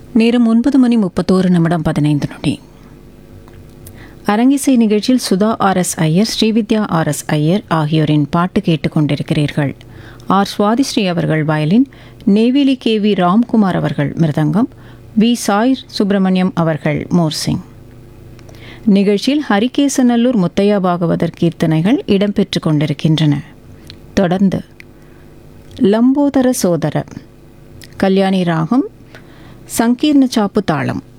நேரம் ஒன்பது மணி முப்பத்தோரு நிமிடம் பதினைந்து நொடி அரங்கிசை நிகழ்ச்சியில் Sudha R S Iyer Srividya R S Iyer ஆகியோரின் பாட்டு கேட்டுக்கொண்டிருக்கிறீர்கள் ஆர் சுவாதிஸ்ரீ அவர்கள் violin Neyveli K V Ramkumar அவர்கள் மிருதங்கம் வி சாய் சுப்பிரமணியம் அவர்கள் மோர்சிங் நிகழ்ச்சியில் ஹரிகேசநல்லூர் முத்தையா பாகவதர் கீர்த்தனைகள் இடம்பெற்று கொண்டிருக்கின்றன தொடர்ந்து லம்போதர சோதர கல்யாணி ராகம் சங்கீர்ண சாப்பு தாளம்